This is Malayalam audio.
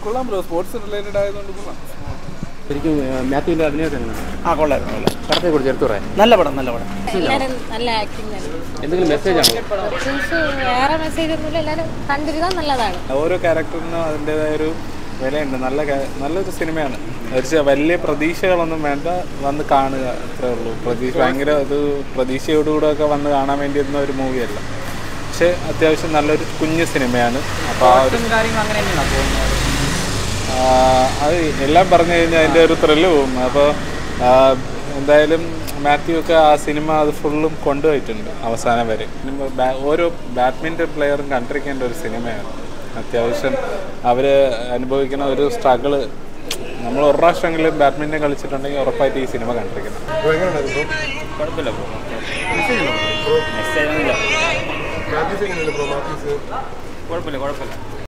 കൊള്ളാം ബ്രോ സ്പോർട്സ് റിലേറ്റഡ് ആയതുകൊണ്ട് കൊള്ളാം ശരിക്കും മാത്യുവിൻ്റെ അഭിനയമൊക്കെ എങ്ങനെയാണ് ആ കൊള്ളായിരുന്നു കൊള്ളാം പടത്തെ കുറിച്ച് എടുത്തു പറയാം നല്ല പടം നല്ല പടം എല്ലാരും നല്ല ആക്ടിങ് തന്നെ എന്തെങ്കിലും മെസ്സേജ് ആണോ ക്വസ്റ്റ്യൻസ് വേറെ മെസ്സേജ് ഒന്നുമില്ല എല്ലാരും കണ്ടിരുന്നാൽ നല്ലതാണ് ഓരോ ക്യാരക്ടറിനും അതിൻ്റെതായ ഒരു വിലയുണ്ട് നല്ല ca- നല്ലൊരു സിനിമയാണ് ഒരു ചെ- വലിയ പ്രതീക്ഷകളൊന്നും വേണ്ട വന്ന് കാണുക അത്രേ ഉള്ളൂ പ്രതീക്ഷ ഭയങ്കര ഇത് പ്രതീക്ഷയോടുകൂടെ ഒക്കെ വന്ന് കാണാൻ വേണ്ടിയിരുന്ന ഒരു മൂവിയല്ല പക്ഷേ അത്യാവശ്യം നല്ലൊരു കുഞ്ഞു സിനിമയാണ് അപ്പോൾ ആ ഒരു ആ, അത് എല്ലാം പറഞ്ഞു കഴിഞ്ഞാൽ അതിൻ്റെ ഒരു ത്രില്ല് പോകും അപ്പോൾ എന്തായാലും മാത്യു ഒക്കെ ആ സിനിമ അത് ഫുള്ളും കൊണ്ടുപോയിട്ടുണ്ട് അവസാനം വരെ സിനിമ ബാ- ഓരോ ബാഡ്മിൻ്റൺ പ്ലെയറും കണ്ടിരിക്കേണ്ട ഒരു സിനിമയാണ് അത്യാവശ്യം അവർ അനുഭവിക്കുന്ന ഒരു സ്ട്രഗിള് നമ്മൾ ഒരു പ്രാവശ്യമെങ്കിലും ബാഡ്മിൻ്റൺ കളിച്ചിട്ടുണ്ടെങ്കിൽ ഉറപ്പായിട്ട് ഈ സിനിമ കണ്ടിരിക്കണം കുഴപ്പമില്ല ബ്രോ മെസ്സേജ് ഒന്നുമില്ല കുഴപ്പമില്ല കുഴപ്പമില്ല